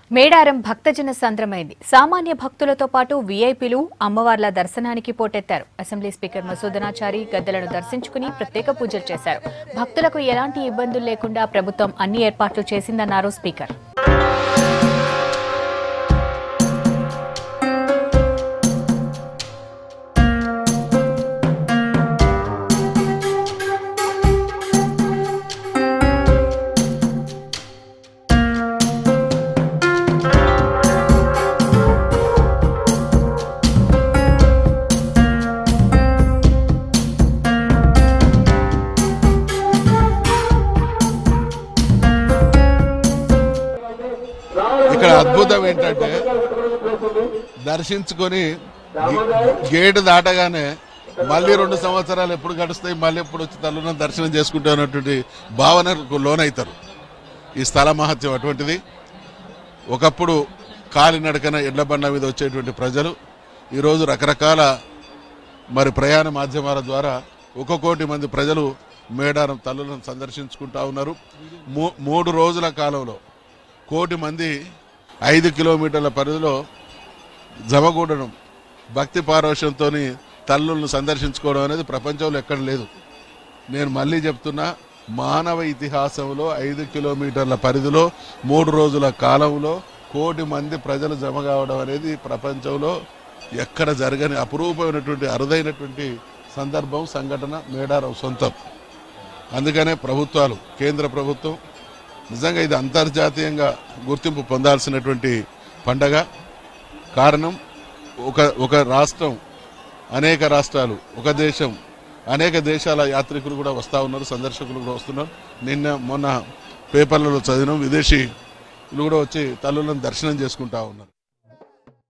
మేడారం భక్తజన సంద్రమైంది సామాన్య భక్తులతో పాటు వీఐపీలు అమ్మవార్ల దర్శనానికి పోటెత్తారు అసెంబ్లీ స్పీకర్ మసూదనాచారి గద్దెలను దర్శించుకుని ప్రత్యేక పూజలు చేశారు భక్తులకు ఎలాంటి ఇబ్బందులు లేకుండా ప్రభుత్వం అన్ని ఏర్పాట్లు చేసిందన్నారు స్పీకర్ ఇక్కడ అద్భుతం ఏంటంటే దర్శించుకొని గే- గేటు దాటగానే మళ్ళీ రెండు సంవత్సరాలు ఎప్పుడు గడుస్తాయి మళ్ళీ ఎప్పుడు వచ్చి తల్లులను దర్శనం చేసుకుంటా అన్నటువంటి భావనకు లోనవుతారు ఈ స్థల మహత్యం అటువంటిది ఒకప్పుడు కాలినడకన ఎడ్ల బండ మీద వచ్చేటువంటి ప్రజలు ఈరోజు రకరకాల మరి ప్రయాణ మాధ్యమాల ద్వారా ఒక కోటి మంది ప్రజలు మేడారం తల్లులను సందర్శించుకుంటా ఉన్నారు మూ- మూడు రోజుల కాలంలో కోటి మంది ఐదు కిలోమీటర్ల పరిధిలో జమగూడడం భక్తి పారవశ్యంతో తల్లులను సందర్శించుకోవడం అనేది ప్రపంచంలో ఎక్కడ లేదు నేను మళ్ళీ చెప్తున్నా మానవ ఇతిహాసంలో ఐదు కిలోమీటర్ల పరిధిలో మూడు రోజుల కాలంలో కోటి మంది ప్రజలు జమ కావడం అనేది ప్రపంచంలో ఎక్కడ జరగని అపురూపమైనటువంటి అరుదైనటువంటి సందర్భం సంఘటన మేడారం సొంతం అందుకనే ప్రభుత్వాలు కేంద్ర ప్రభుత్వం నిజంగా ఇది అంతర్జాతీయంగా గుర్తింపు పొందాల్సినటువంటి పండగ కారణం ఒక ఒక రాష్ట్రం అనేక రాష్ట్రాలు ఒక దేశం అనేక దేశాల యాత్రికులు కూడా వస్తూ ఉన్నారు సందర్శకులు కూడా వస్తున్నారు నిన్న మొన్న పేపర్లలో చదివినాం విదేశీయులు కూడా వచ్చి తల్లులను దర్శనం చేసుకుంటా ఉన్నారు